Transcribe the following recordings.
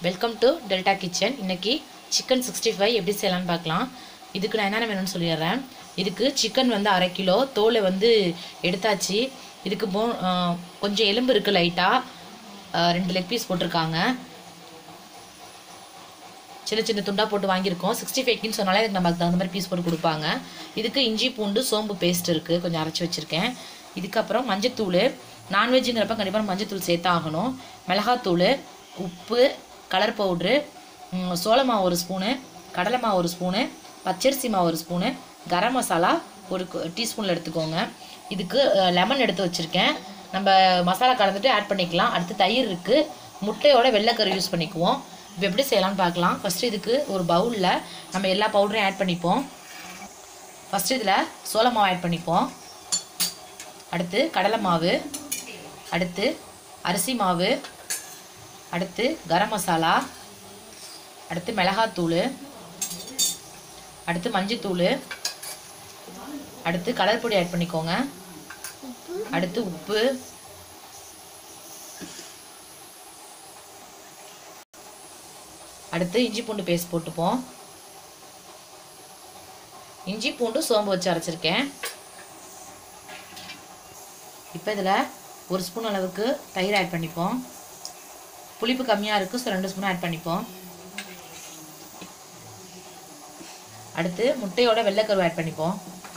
welcome to Delta kitchen இன்னைக்கு chicken sixty five எப்படி செய்யலாம்னு பார்க்கலாம் இதுக்கு நான் என்னென்ன வேணும்னு சொல்லிடுறேன் இதுக்கு சிக்கன் வந்து அரை கிலோ தோலை வந்து எடுத்தாச்சு இதுக்கு போ ஆ, கொஞ்சம் எலும்பு இருக்குது லைட்டாக ரெண்டு லெக் பீஸ் போட்டிருக்காங்க சின்ன சின்ன துண்டாக போட்டு வாங்கியிருக்கோம் சிக்ஸ்டி ஃபைவ்க்குன்னு சொன்னாலே அதுக்கு நமக்கு தகுந்த மாதிரி பீஸ் போட்டு கொடுப்பாங்க இதுக்கு இஞ்சி பூண்டு சோம்பு பேஸ்ட் இருக்குது கொஞ்சம் அரைச்சி வச்சுருக்கேன் இதுக்கப்புறம் மஞ்சத்தூள் நான்வெஜ்ஜுங்கிறப்ப கண்டிப்பாக மஞ்சத்தூள் சேர்த்து ஆகணும் மிளகாத்தூள் உப்பு கலர் பவுட்ரு ம், சோள மாவு ஒரு ஸ்பூனு கடலை மாவு ஒரு ஸ்பூனு பச்சரிசி மாவு ஒரு ஸ்பூனு கரம் மசாலா ஒரு டீஸ்பூனில் எடுத்துக்கோங்க இதுக்கு லெமன் எடுத்து வச்சுருக்கேன் நம்ம மசாலா கலந்துட்டு ஆட் பண்ணிக்கலாம் அடுத்து தயிர் இருக்குது முட்டையோட வெள்ளைக்கரு யூஸ் பண்ணிக்குவோம் இப்போ எப்படி செய்யலாம்னு பார்க்கலாம் ஃபஸ்ட்டு இதுக்கு ஒரு பவுலில் நம்ம எல்லா பவுடரையும் ஆட் பண்ணிப்போம் ஃபஸ்ட்டு இதில் சோள மாவு ஆட் பண்ணிப்போம் அடுத்து கடலை மாவு அடுத்து அரிசி மாவு அடுத்து கரம் மசாலா அடுத்து மிளகாத்தூள் அடுத்து மஞ்சத்தூள் அடுத்து கலர் பொடி ஆட் பண்ணிக்கோங்க அடுத்து உப்பு அடுத்து இஞ்சி பூண்டு பேஸ்ட் போட்டுப்போம் இஞ்சி பூண்டு சோம்பு வச்சு அரைச்சிருக்கேன் இப்போ இதில் ஒரு ஸ்பூன் அளவுக்கு தயிர் ஆட் பண்ணிப்போம் புளிப்பு கம்மியாக இருக்குது ஸோ ரெண்டு ஸ்பூன் ஆட் பண்ணிப்போம் அடுத்து முட்டையோட வெள்ளைக்கருவு ஆட் பண்ணிப்போம்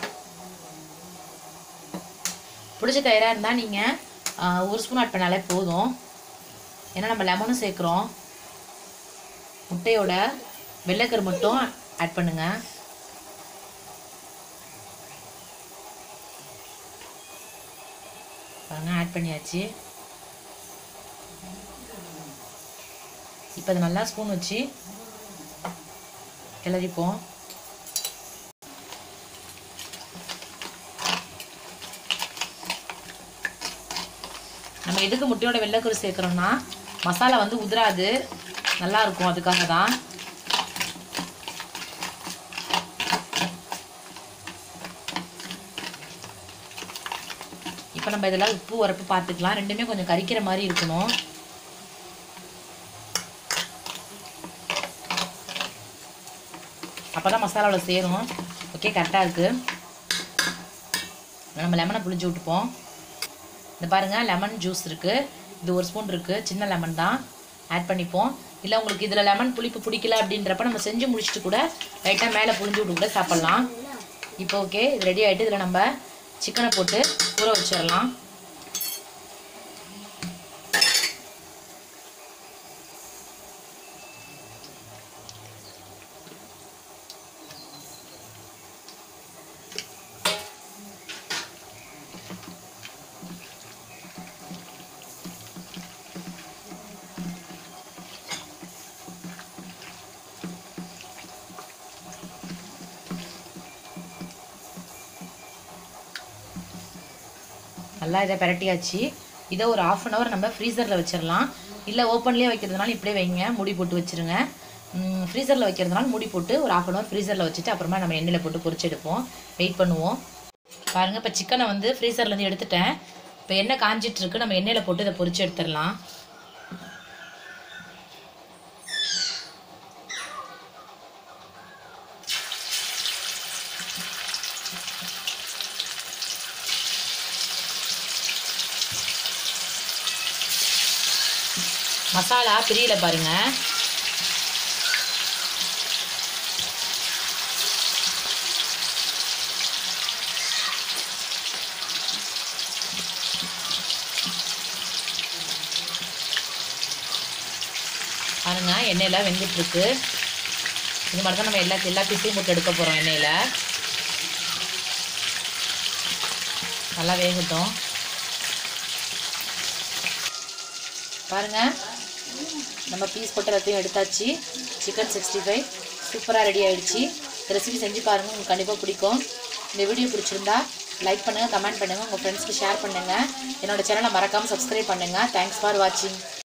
பிடிச்ச தயிராக இருந்தால் நீங்கள் ஒரு ஸ்பூன் ஆட் பண்ணாலே போதும் ஏன்னா நம்ம லெமனும் சேர்க்குறோம் முட்டையோட வெள்ளைக்கரு மட்டும் ஆட் பண்ணுங்க பாருங்க ஆட் பண்ணியாச்சு இப்போ அதை நல்லா ஸ்பூன் வச்சு கிளறிப்போம் நம்ம எதுக்கு முட்டையோட வெள்ளைக்கரு சேர்க்குறோம்னா மசாலா வந்து உதிராது நல்லா இருக்கும் அதுக்காக தான் இப்போ நம்ம இதெல்லாம் உப்பு உரப்பு பார்த்துக்கலாம் ரெண்டுமே கொஞ்சம் கரிக்கிற மாதிரி இருக்கணும் அப்போ தான் மசாலாவில் சேரும் ஓகே கரெக்டாக இருக்குது நம்ம லெமனை புளிஞ்சு விட்டுப்போம் இந்த பாருங்கள் லெமன் ஜூஸ் இருக்குது இது ஒரு ஸ்பூன் இருக்குது சின்ன லெமன் தான் ஆட் பண்ணிப்போம் இல்லை உங்களுக்கு இதில் லெமன் புளிப்பு பிடிக்கல அப்படின்றப்ப நம்ம செஞ்சு முடிச்சுட்டு கூட லைட்டாக மேலே புளிஞ்சு விட்டு கூட சாப்பிட்லாம் இப்போ ஓகே இது ரெடி ஆகிட்டு இதில் நம்ம சிக்கனை போட்டு ஊற வச்சிடலாம் நல்லா இதை பிரட்டியாச்சு இதை ஒரு ஆஃப் அன் ஹவர் நம்ம ஃப்ரீசரில் வச்சிடலாம் இல்லை ஓப்பன்லேயே வைக்கிறதுனால இப்படியே வைங்க மூடி போட்டு வச்சுருங்க ஃப்ரீசரில் வைக்கிறதுனால மூடி போட்டு ஒரு ஆஃப் அன் ஹவர் ஃப்ரீசரில் வச்சுட்டு அப்புறமா நம்ம எண்ணெயில் போட்டு பொரிச்சு எடுப்போம் வெயிட் பண்ணுவோம் பாருங்கள் இப்போ சிக்கனை வந்து ஃப்ரீசர்லேருந்து எடுத்துட்டேன் இப்போ எண்ணெய் காஞ்சிட்டு இருக்கு நம்ம எண்ணெயில் போட்டு இதை பொரிச்சு எடுத்துடலாம் மசாலா பிரியல பாருங்க பாருங்க எண்ணெயில் வெந்துட்டு இருக்கு இது மாதிரி தான் நம்ம எல்லா எல்லா பீஸையும் போட்டு எடுக்க போகிறோம் எண்ணெயில் நல்லா வேகட்டும் பாருங்க நம்ம பீஸ் போட்டு எல்லாத்தையும் எடுத்தாச்சு சிக்கன் சிக்ஸ்டி ஃபைவ் சூப்பராக ரெடி ஆயிடுச்சு இந்த ரெசிபி செஞ்சு பாருங்கள் உங்களுக்கு கண்டிப்பாக பிடிக்கும் இந்த வீடியோ பிடிச்சிருந்தா லைக் பண்ணுங்கள் கமெண்ட் பண்ணுங்கள் உங்கள் ஃப்ரெண்ட்ஸ்க்கு ஷேர் பண்ணுங்கள் என்னோட சேனலை மறக்காமல் சப்ஸ்கிரைப் பண்ணுங்கள் தேங்க்ஸ் ஃபார் வாட்சிங்